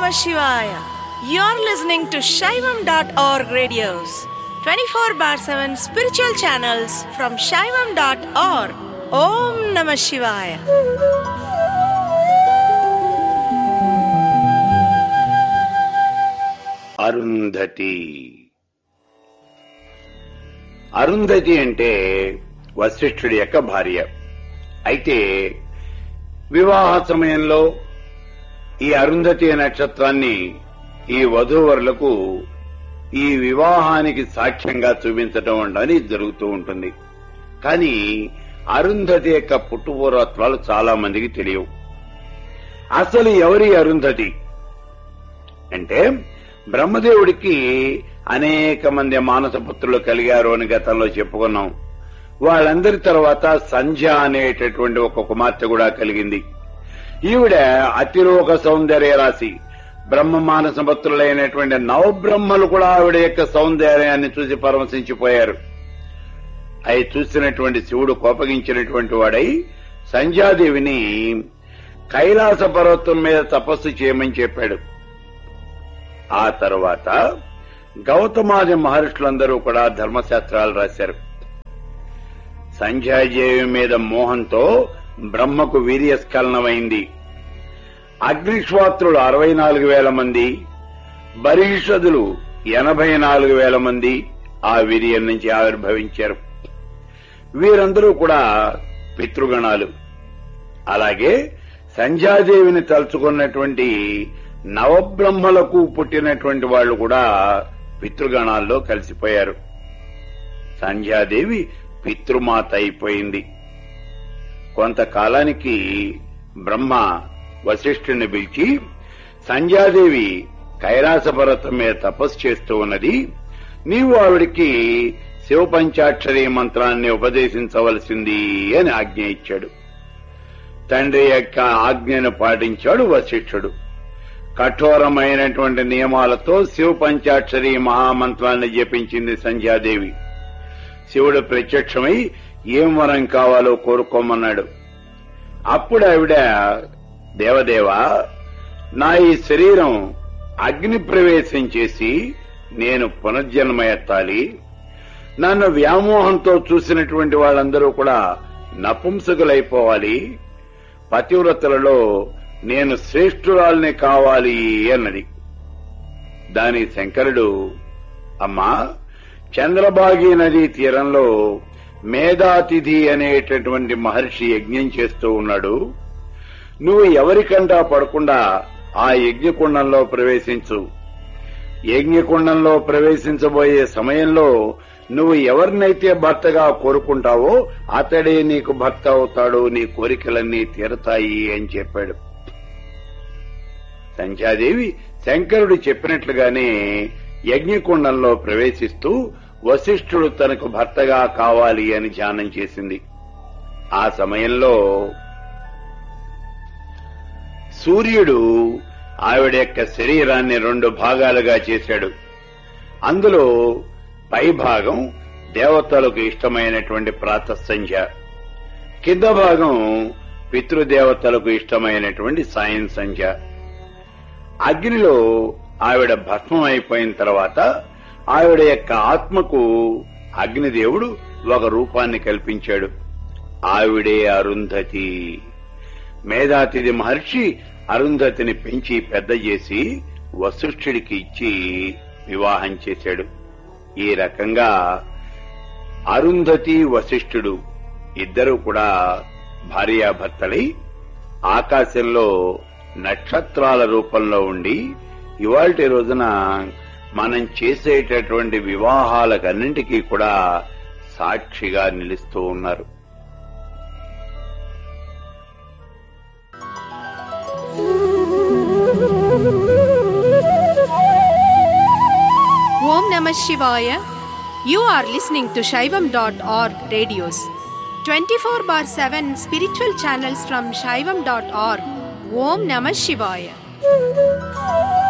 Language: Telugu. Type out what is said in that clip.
Namah Shivaya. You're listening to Shaivam.org radios, 24 bar 7 spiritual channels from Shaivam.org. Om Namah Shivaya. Arundhati Arundhati అంటే వశిష్ఠుడి యొక్క భార్య అయితే వివాహ సమయంలో ఈ అరుంధతి నక్షత్రాన్ని ఈ వధూవరులకు ఈ వివాహానికి సాక్ష్యంగా చూపించటం అనేది జరుగుతూ ఉంటుంది కానీ అరుంధతి యొక్క పుట్టుపూర్వత్వాలు చాలా మందికి తెలియవు అసలు ఎవరి అరుంధతి అంటే బ్రహ్మదేవుడికి అనేక మంది మానస పుత్రులు కలిగారు అని గతంలో చెప్పుకున్నాం వాళ్ళందరి తర్వాత సంధ్య అనేటటువంటి ఒక కుమార్తె కూడా కలిగింది ఈవిడ అతిలోక సౌందర్య రాశి బ్రహ్మ మానస పుత్రులైనటువంటి నవబ్రహ్మలు కూడా ఆవిడ యొక్క సౌందర్యాన్ని చూసి పరమశించిపోయారు అవి చూసినటువంటి శివుడు కోపగించినటువంటి వాడై సంధ్యాదేవిని కైలాస పర్వతం మీద తపస్సు చేయమని చెప్పాడు ఆ తరువాత గౌతమాది మహర్షులందరూ కూడా ధర్మశాస్త్రాలు రాశారు సంధ్యాదేవి మీద మోహంతో బ్రహ్మకు వీర్యస్ఖలనమైంది అగ్నిశ్వాత్రులు అరవై నాలుగు వేల మంది బరీషదులు ఎనభై నాలుగు వేల మంది ఆ వీర్యం నుంచి ఆవిర్భవించారు వీరందరూ కూడా పితృగణాలు అలాగే సంధ్యాదేవిని తలుచుకున్నటువంటి నవబ్రహ్మలకు పుట్టినటువంటి వాళ్ళు కూడా పితృగణాల్లో కలిసిపోయారు సంధ్యాదేవి పితృమాత అయిపోయింది కొంతకాలానికి బ్రహ్మ వశిష్ఠుని పిలిచి సంధ్యాదేవి కైలాస పర్వతం మీద తపస్సు చేస్తూ ఉన్నది నీవు ఆవిడికి శివ పంచాక్షరి మంత్రాన్ని ఉపదేశించవలసింది అని ఆజ్ఞ ఇచ్చాడు తండ్రి యొక్క ఆజ్ఞను పాటించాడు వశిష్ఠుడు కఠోరమైనటువంటి నియమాలతో శివ పంచాక్షరి మహామంత్రాన్ని జపించింది సంధ్యాదేవి శివుడు ప్రత్యక్షమై ఏం వరం కావాలో కోరుకోమన్నాడు అప్పుడు ఆవిడ దేవదేవా నా ఈ శరీరం అగ్ని ప్రవేశం చేసి నేను పునర్జన్మ ఎత్తాలి నన్ను వ్యామోహంతో చూసినటువంటి వాళ్ళందరూ కూడా నపుంసకులైపోవాలి పతివ్రతలలో నేను శ్రేష్ఠురాల్ని కావాలి అన్నది దాని శంకరుడు అమ్మా చంద్రబాగి నదీ తీరంలో మేధాతిథి అనేటటువంటి మహర్షి యజ్ఞం చేస్తూ ఉన్నాడు నువ్వు ఎవరికంటా పడకుండా ఆ యజ్ఞకుండంలో ప్రవేశించు యజ్ఞకుండంలో ప్రవేశించబోయే సమయంలో నువ్వు ఎవరినైతే భర్తగా కోరుకుంటావో అతడే నీకు భర్త అవుతాడు నీ కోరికలన్నీ తీరతాయి అని చెప్పాడు సంధ్యాదేవి శంకరుడు చెప్పినట్లుగానే యజ్ఞకుండంలో ప్రవేశిస్తూ వశిష్ఠుడు తనకు భర్తగా కావాలి అని ధ్యానం చేసింది ఆ సమయంలో సూర్యుడు ఆవిడ యొక్క శరీరాన్ని రెండు భాగాలుగా చేశాడు అందులో పై భాగం దేవతలకు ఇష్టమైనటువంటి ప్రాతసంధ్య కింద భాగం పితృదేవతలకు ఇష్టమైనటువంటి సాయం సంధ్య అగ్నిలో ఆవిడ భస్మం అయిపోయిన తర్వాత ఆవిడ యొక్క ఆత్మకు అగ్నిదేవుడు ఒక రూపాన్ని కల్పించాడు ఆవిడే అరుంధతి మేధాతిథి మహర్షి అరుంధతిని పెంచి పెద్ద చేసి వశిష్ఠుడికి ఇచ్చి వివాహం చేశాడు ఈ రకంగా అరుంధతి వశిష్ఠుడు ఇద్దరూ కూడా భార్యాభర్తలై ఆకాశంలో నక్షత్రాల రూపంలో ఉండి ఇవాల్టి రోజున మనం చేసేటటువంటి వివాహాలకన్నింటికీ కూడా సాక్షిగా నిలుస్తూ ఉన్నారు Om Namah Shivaya. You are listening to Shaivam.org radios. 24 bar 7 spiritual channels from Shaivam.org. Om Namah Shivaya.